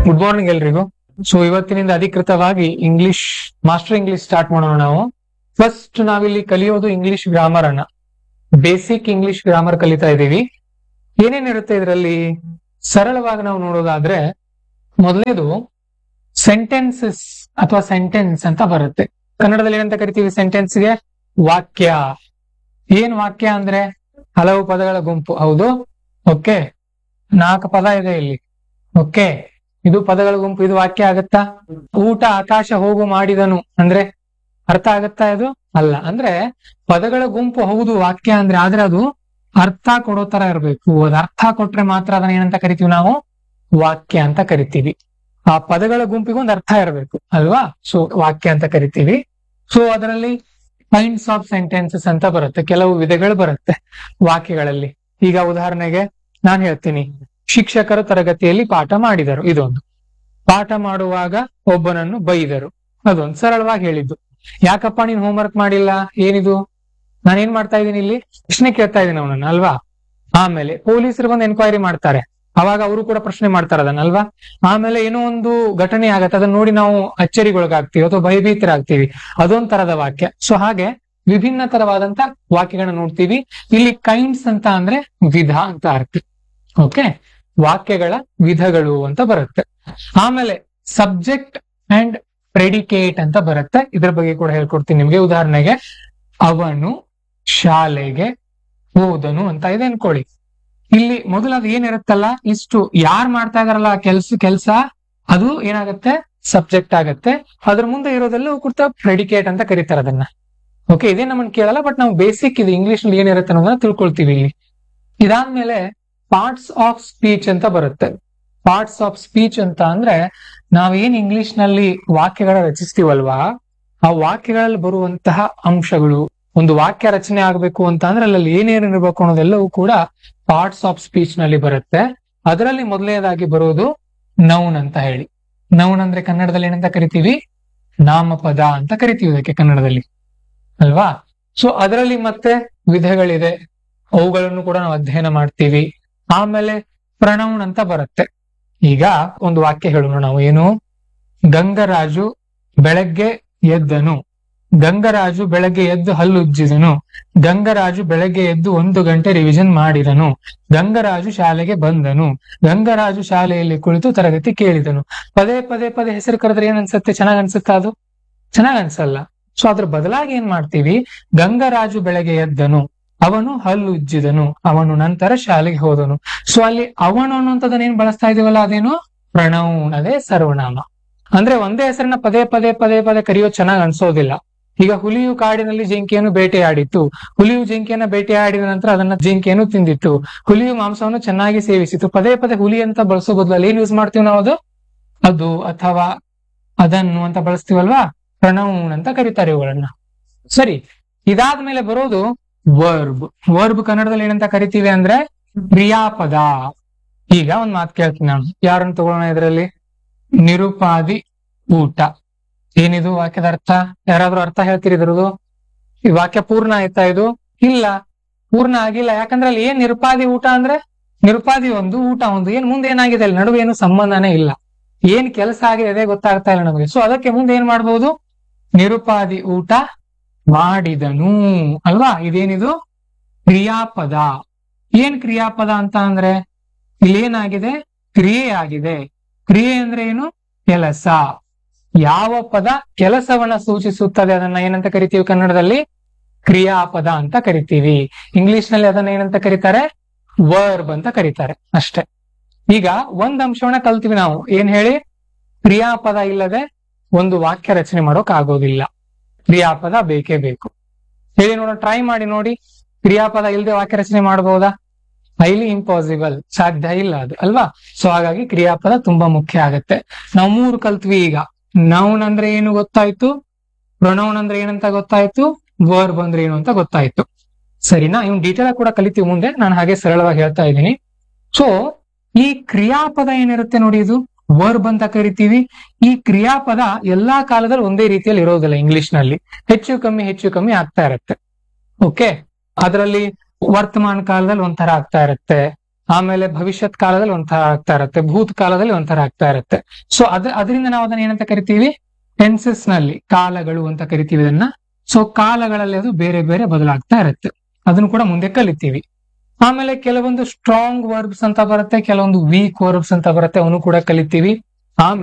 good morning ಎಲ್ರಿಗೂ so ಇವತ್ತಿನಿಂದ ಅಧಿಕೃತವಾಗಿ ಇಂಗ್ಲಿಷ್ ಮಾಸ್ಟರ್ ಇಂಗ್ಲಿಷ್ ಸ್ಟಾರ್ಟ್ ಮಾಡೋಣ ನಾವು ಫಸ್ಟ್ ನಾವಿಲ್ಲಿ ಕಲಿಯೋದು ಇಂಗ್ಲಿಷ್ ಗ್ರಾಮರ್ ಅನ್ನ ಬೇಸಿಕ್ ಇಂಗ್ಲಿಷ್ ಗ್ರಾಮರ್ ಕಲಿತಾ ಇದೀವಿ ಏನೇನಿರುತ್ತೆ ಇದರಲ್ಲಿ ಸರಳವಾಗಿ ನಾವು ನೋಡೋದಾದ್ರೆ ಮೊದಲನೇದು ಸೆಂಟೆನ್ಸಸ್ ಅಥವಾ ಸೆಂಟೆನ್ಸ್ ಅಂತ ಬರುತ್ತೆ ಕನ್ನಡದಲ್ಲಿ ಏನಂತ ಕರಿತೀವಿ sentence ಗೆ ವಾಕ್ಯ ಏನ್ ವಾಕ್ಯ ಅಂದ್ರೆ ಹಲವು ಪದಗಳ ಗುಂಪು ಹೌದು ಓಕೆ ನಾಲ್ಕು ಪದ ಇದೆ ಇಲ್ಲಿ ಓಕೆ ಇದು ಪದಗಳ ಗುಂಪು ಇದು ವಾಕ್ಯ ಆಗತ್ತಾ ಊಟ ಆಕಾಶ ಹೋಗು ಮಾಡಿದನು ಅಂದ್ರೆ ಅರ್ಥ ಆಗತ್ತಾ ಇದು ಅಲ್ಲ ಅಂದ್ರೆ ಪದಗಳ ಗುಂಪು ಹೌದು ವಾಕ್ಯ ಅಂದ್ರೆ ಆದ್ರೆ ಅದು ಅರ್ಥ ಕೊಡೋ ತರ ಇರ್ಬೇಕು ಅದು ಅರ್ಥ ಕೊಟ್ರೆ ಮಾತ್ರ ಅದನ್ನ ಏನಂತ ಕರಿತೀವಿ ನಾವು ವಾಕ್ಯ ಅಂತ ಕರಿತೀವಿ ಆ ಪದಗಳ ಗುಂಪಿಗೆ ಒಂದು ಅರ್ಥ ಇರಬೇಕು ಅಲ್ವಾ ಸೊ ವಾಕ್ಯ ಅಂತ ಕರಿತೀವಿ ಸೊ ಅದರಲ್ಲಿ ಕೈಂಡ್ಸ್ ಆಫ್ ಸೆಂಟೆನ್ಸಸ್ ಅಂತ ಬರುತ್ತೆ ಕೆಲವು ವಿಧಗಳು ಬರುತ್ತೆ ವಾಕ್ಯಗಳಲ್ಲಿ ಈಗ ಉದಾಹರಣೆಗೆ ನಾನು ಹೇಳ್ತೀನಿ ಶಿಕ್ಷಕರು ತರಗತಿಯಲ್ಲಿ ಪಾಠ ಮಾಡಿದರು ಇದೊಂದು ಪಾಠ ಮಾಡುವಾಗ ಒಬ್ಬನನ್ನು ಬೈದರು ಅದೊಂದು ಸರಳವಾಗಿ ಹೇಳಿದ್ದು ಯಾಕಪ್ಪ ನೀನ್ ಹೋಮ್ವರ್ಕ್ ಮಾಡಿಲ್ಲ ಏನಿದು ನಾನೇನ್ ಮಾಡ್ತಾ ಇದ್ದೀನಿ ಇಲ್ಲಿ ಪ್ರಶ್ನೆ ಕೇಳ್ತಾ ಇದ್ದೀನಿ ಅವನನ್ನ ಅಲ್ವಾ ಆಮೇಲೆ ಪೊಲೀಸರು ಬಂದು ಎನ್ಕ್ವೈರಿ ಮಾಡ್ತಾರೆ ಅವಾಗ ಅವರು ಕೂಡ ಪ್ರಶ್ನೆ ಮಾಡ್ತಾರೆ ಅದನ್ನಲ್ವಾ ಆಮೇಲೆ ಏನೋ ಒಂದು ಘಟನೆ ಆಗತ್ತೆ ಅದನ್ನ ನೋಡಿ ನಾವು ಅಚ್ಚರಿಗೊಳಗಾಗ್ತೀವಿ ಅಥವಾ ಭಯಭೀತರಾಗ್ತೀವಿ ಅದೊಂದ್ ತರದ ವಾಕ್ಯ ಸೊ ಹಾಗೆ ವಿಭಿನ್ನ ತರವಾದಂತ ವಾಕ್ಯಗಳನ್ನ ನೋಡ್ತೀವಿ ಇಲ್ಲಿ ಕೈಂಡ್ಸ್ ಅಂತ ಅಂದ್ರೆ ವಿಧ ಅಂತ ಅರ್ಥ ಓಕೆ ವಾಕ್ಯಗಳ ವಿಧಗಳು ಅಂತ ಬರುತ್ತೆ ಆಮೇಲೆ ಸಬ್ಜೆಕ್ಟ್ ಅಂಡ್ ಪ್ರೆಡಿಕೇಟ್ ಅಂತ ಬರುತ್ತೆ ಇದ್ರ ಬಗ್ಗೆ ಕೂಡ ಹೇಳ್ಕೊಡ್ತೀನಿ ನಿಮ್ಗೆ ಉದಾಹರಣೆಗೆ ಅವನು ಶಾಲೆಗೆ ಹೋದನು ಅಂತ ಇದೆ ಅನ್ಕೊಳ್ಳಿ ಇಲ್ಲಿ ಮೊದಲು ಅದು ಏನಿರುತ್ತಲ್ಲ ಇಷ್ಟು ಯಾರು ಮಾಡ್ತಾ ಇದಾರಲ್ಲ ಕೆಲ್ಸ ಕೆಲ್ಸ ಅದು ಏನಾಗತ್ತೆ ಸಬ್ಜೆಕ್ಟ್ ಆಗತ್ತೆ ಅದ್ರ ಮುಂದೆ ಇರೋದೆಲ್ಲ ಕುರ್ತ ಪ್ರೆಡಿಕೇಟ್ ಅಂತ ಕರೀತಾರೆ ಅದನ್ನ ಓಕೆ ಇದೇ ನಮ್ಮನ್ನ ಕೇಳಲ್ಲ ಬಟ್ ನಾವು ಬೇಸಿಕ್ ಇದು ಇಂಗ್ಲಿಷ್ ನಲ್ಲಿ ಏನಿರುತ್ತೆ ಅನ್ನೋದನ್ನ ತಿಳ್ಕೊಳ್ತೀವಿ ಇಲ್ಲಿ ಇದಾದ್ಮೇಲೆ ಪಾರ್ಟ್ಸ್ ಆಫ್ ಸ್ಪೀಚ್ ಅಂತ ಬರುತ್ತೆ ಪಾರ್ಟ್ಸ್ ಆಫ್ ಸ್ಪೀಚ್ ಅಂತ ಅಂದ್ರೆ ನಾವೇನ್ ಇಂಗ್ಲಿಷ್ ನಲ್ಲಿ ವಾಕ್ಯಗಳ ರಚಿಸ್ತೀವಲ್ವಾ ಆ ವಾಕ್ಯಗಳಲ್ಲಿ ಬರುವಂತಹ ಅಂಶಗಳು ಒಂದು ವಾಕ್ಯ ರಚನೆ ಆಗ್ಬೇಕು ಅಂತ ಅಂದ್ರೆ ಅಲ್ಲಿ ಏನೇನು ಇರಬೇಕು ಅನ್ನೋದೆಲ್ಲವೂ ಕೂಡ ಪಾರ್ಟ್ಸ್ ಆಫ್ ಸ್ಪೀಚ್ ನಲ್ಲಿ ಬರುತ್ತೆ ಅದರಲ್ಲಿ ಮೊದಲನೇದಾಗಿ ಬರೋದು ನೌನ್ ಅಂತ ಹೇಳಿ ನೌನ್ ಅಂದ್ರೆ ಕನ್ನಡದಲ್ಲಿ ಏನಂತ ಕರಿತೀವಿ ನಾಮಪದ ಅಂತ ಕರಿತೀವಿ ಇದಕ್ಕೆ ಕನ್ನಡದಲ್ಲಿ ಅಲ್ವಾ ಸೊ ಅದರಲ್ಲಿ ಮತ್ತೆ ವಿಧಗಳಿದೆ ಅವುಗಳನ್ನು ಕೂಡ ನಾವು ಅಧ್ಯಯನ ಮಾಡ್ತೀವಿ ಆಮೇಲೆ ಪ್ರಣೌನ್ ಅಂತ ಬರುತ್ತೆ ಈಗ ಒಂದು ವಾಕ್ಯ ಹೇಳೋಣ ನಾವು ಏನು ಗಂಗರಾಜು ಬೆಳಗ್ಗೆ ಎದ್ದನು ಗಂಗರಾಜು ಬೆಳಗ್ಗೆ ಎದ್ದು ಹಲ್ಲುಜ್ಜಿದನು ಗಂಗರಾಜು ಬೆಳಗ್ಗೆ ಎದ್ದು ಒಂದು ಗಂಟೆ ರಿವಿಷನ್ ಮಾಡಿದನು ಗಂಗರಾಜು ಶಾಲೆಗೆ ಬಂದನು ಗಂಗರಾಜು ಶಾಲೆಯಲ್ಲಿ ಕುಳಿತು ತರಗತಿ ಕೇಳಿದನು ಪದೇ ಪದೇ ಪದೇ ಹೆಸರು ಕರೆದ್ರೆ ಏನ್ ಅನ್ಸುತ್ತೆ ಚೆನ್ನಾಗ್ ಅನ್ಸುತ್ತಾ ಅದು ಚೆನ್ನಾಗ್ ಅನ್ಸಲ್ಲ ಸೊ ಅದ್ರ ಬದಲಾಗಿ ಏನ್ ಮಾಡ್ತೀವಿ ಗಂಗರಾಜು ಬೆಳಗ್ಗೆ ಎದ್ದನು ಅವನು ಹಲ್ಲುಜ್ಜಿದನು ಅವನು ನಂತರ ಶಾಲೆಗೆ ಹೋದನು ಸೊ ಅಲ್ಲಿ ಅವನು ಅನ್ನುವಂಥದ್ದನ್ನ ಏನ್ ಬಳಸ್ತಾ ಇದೀವಲ್ಲ ಅದೇನು ಪ್ರಣೌನ್ ಅದೇ ಸರ್ವನಾಮ ಅಂದ್ರೆ ಒಂದೇ ಹೆಸರನ್ನ ಪದೇ ಪದೇ ಪದೇ ಪದೇ ಕರೆಯೋದು ಚೆನ್ನಾಗ್ ಅನ್ಸೋದಿಲ್ಲ ಈಗ ಹುಲಿಯು ಕಾಡಿನಲ್ಲಿ ಜಿಂಕೆಯನ್ನು ಬೇಟೆಯಾಡಿತ್ತು ಹುಲಿಯು ಜಿಂಕೆಯನ್ನ ಬೇಟೆಯಾಡಿದ ನಂತರ ಅದನ್ನ ಜಿಂಕೆಯನ್ನು ತಿಂದಿತ್ತು ಹುಲಿಯು ಮಾಂಸವನ್ನು ಚೆನ್ನಾಗಿ ಸೇವಿಸಿತು ಪದೇ ಪದೇ ಹುಲಿ ಅಂತ ಬಳಸೋ ಬದಲು ಅಲ್ಲಿ ಏನ್ ಯೂಸ್ ಮಾಡ್ತೀವಿ ನಾವು ಅದು ಅದು ಅಥವಾ ಅದನ್ನು ಅಂತ ಬಳಸ್ತೀವಲ್ವಾ ಪ್ರಣೌನ್ ಅಂತ ಕರೀತಾರೆ ಇವುಗಳನ್ನ ಸರಿ ಇದಾದ್ಮೇಲೆ ಬರೋದು ವರ್ಬ್ ವರ್ಬ್ ಕನ್ನಡದಲ್ಲಿ ಏನಂತ ಕರಿತೀವಿ ಅಂದ್ರೆ ಕ್ರಿಯಾಪದ ಈಗ ಒಂದ್ ಮಾತು ಕೇಳ್ತೀನಿ ನಾನು ಯಾರನ್ನು ತಗೊಳ್ಳೋಣ ಇದರಲ್ಲಿ ನಿರುಪಾದಿ ಊಟ ಏನಿದು ವಾಕ್ಯದ ಅರ್ಥ ಯಾರಾದ್ರೂ ಅರ್ಥ ಹೇಳ್ತೀರಿ ಇದ್ರದ್ದು ಈ ವಾಕ್ಯ ಪೂರ್ಣ ಆಯ್ತಾ ಇದು ಇಲ್ಲ ಪೂರ್ಣ ಆಗಿಲ್ಲ ಯಾಕಂದ್ರೆ ಅಲ್ಲಿ ಏನ್ ನಿರುಪಾದಿ ಊಟ ಅಂದ್ರೆ ನಿರುಪಾದಿ ಒಂದು ಊಟ ಒಂದು ಏನ್ ಮುಂದೆ ಏನಾಗಿದೆ ಅಲ್ಲಿ ನಡುವೆ ಏನು ಸಂಬಂಧನೇ ಇಲ್ಲ ಏನ್ ಕೆಲಸ ಆಗಿದೆ ಅದೇ ಗೊತ್ತಾಗ್ತಾ ಇಲ್ಲ ನಮಗೆ ಸೊ ಅದಕ್ಕೆ ಮುಂದೆ ಏನ್ ಮಾಡ್ಬೋದು ನಿರುಪಾದಿ ಊಟ ಮಾಡಿದನು ಅಲ್ವಾ ಇದೇನಿದು ಕ್ರಿಯಾಪದ ಏನ್ ಕ್ರಿಯಾಪದ ಅಂತ ಅಂದ್ರೆ ಇಲ್ಲಿ ಏನಾಗಿದೆ ಕ್ರಿಯೆ ಆಗಿದೆ ಕ್ರಿಯೆ ಅಂದ್ರೆ ಏನು ಕೆಲಸ ಯಾವ ಪದ ಕೆಲಸವನ್ನ ಸೂಚಿಸುತ್ತದೆ ಅದನ್ನ ಏನಂತ ಕರಿತೀವಿ ಕನ್ನಡದಲ್ಲಿ ಕ್ರಿಯಾಪದ ಅಂತ ಕರಿತೀವಿ ಇಂಗ್ಲಿಷ್ ನಲ್ಲಿ ಅದನ್ನ ಏನಂತ ಕರೀತಾರೆ ವರ್ಬ್ ಅಂತ ಕರೀತಾರೆ ಅಷ್ಟೇ ಈಗ ಒಂದ್ ಅಂಶವನ್ನ ಕಲ್ತೀವಿ ನಾವು ಏನ್ ಹೇಳಿ ಕ್ರಿಯಾಪದ ಇಲ್ಲದೆ ಒಂದು ವಾಕ್ಯ ರಚನೆ ಮಾಡೋಕ್ ಆಗೋದಿಲ್ಲ ಕ್ರಿಯಾಪದ ಬೇಕೇ ಬೇಕು ಹೇಳಿ ನೋಡೋಣ ಟ್ರೈ ಮಾಡಿ ನೋಡಿ ಕ್ರಿಯಾಪದ ಇಲ್ಲದೆ ವಾಕ್ಯ ರಚನೆ ಮಾಡಬಹುದಾ ಹೈಲಿ ಇಂಪಾಸಿಬಲ್ ಸಾಧ್ಯ ಇಲ್ಲ ಅದು ಅಲ್ವಾ ಸೊ ಹಾಗಾಗಿ ಕ್ರಿಯಾಪದ ತುಂಬಾ ಮುಖ್ಯ ಆಗತ್ತೆ ನಾವು ಮೂರು ಕಲ್ತ್ವಿ ಈಗ ನೌನ್ ಅಂದ್ರೆ ಏನು ಗೊತ್ತಾಯ್ತು ಪ್ರೊನೌನ್ ಅಂದ್ರೆ ಏನಂತ ಗೊತ್ತಾಯ್ತು ವರ್ಬ್ ಅಂದ್ರೆ ಏನು ಅಂತ ಗೊತ್ತಾಯ್ತು ಸರಿನಾ ಇವ್ನು ಡೀಟೇಲ್ ಕೂಡ ಕಲಿತೀವಿ ಮುಂದೆ ನಾನು ಹಾಗೆ ಸರಳವಾಗಿ ಹೇಳ್ತಾ ಇದ್ದೀನಿ ಸೊ ಈ ಕ್ರಿಯಾಪದ ಏನಿರುತ್ತೆ ನೋಡಿ ಇದು ವರ್ಬ್ ಅಂತ ಕರಿತೀವಿ ಈ ಕ್ರಿಯಾಪದ ಎಲ್ಲಾ ಕಾಲದಲ್ಲಿ ಒಂದೇ ರೀತಿಯಲ್ಲಿ ಇರೋದಿಲ್ಲ ಇಂಗ್ಲಿಷ್ ನಲ್ಲಿ ಹೆಚ್ಚು ಕಮ್ಮಿ ಹೆಚ್ಚು ಕಮ್ಮಿ ಆಗ್ತಾ ಇರುತ್ತೆ ಓಕೆ ಅದರಲ್ಲಿ ವರ್ತಮಾನ ಕಾಲದಲ್ಲಿ ಒಂಥರ ಆಗ್ತಾ ಇರುತ್ತೆ ಆಮೇಲೆ ಭವಿಷ್ಯತ್ ಕಾಲದಲ್ಲಿ ಒಂಥರ ಆಗ್ತಾ ಇರುತ್ತೆ ಭೂತ್ ಕಾಲದಲ್ಲಿ ಒಂಥರ ಆಗ್ತಾ ಇರುತ್ತೆ ಸೊ ಅದ್ರ ಅದರಿಂದ ನಾವು ಅದನ್ನ ಏನಂತ ಕರಿತೀವಿ ಟೆನ್ಸಸ್ ನಲ್ಲಿ ಕಾಲಗಳು ಅಂತ ಕರಿತೀವಿ ಇದನ್ನ ಸೊ ಕಾಲಗಳಲ್ಲಿ ಅದು ಬೇರೆ ಬೇರೆ ಬದಲಾಗ್ತಾ ಇರುತ್ತೆ ಅದನ್ನು ಕೂಡ ಮುಂದೆ ಕಲಿತೀವಿ ಆಮೇಲೆ ಕೆಲವೊಂದು ಸ್ಟ್ರಾಂಗ್ ವರ್ಬ್ಸ್ ಅಂತ ಬರುತ್ತೆ ಕೆಲವೊಂದು ವೀಕ್ ವರ್ಬ್ಸ್ ಅಂತ ಬರುತ್ತೆ ಅವನು ಕೂಡ ಕಲಿತೀವಿ ಆಮೇಲೆ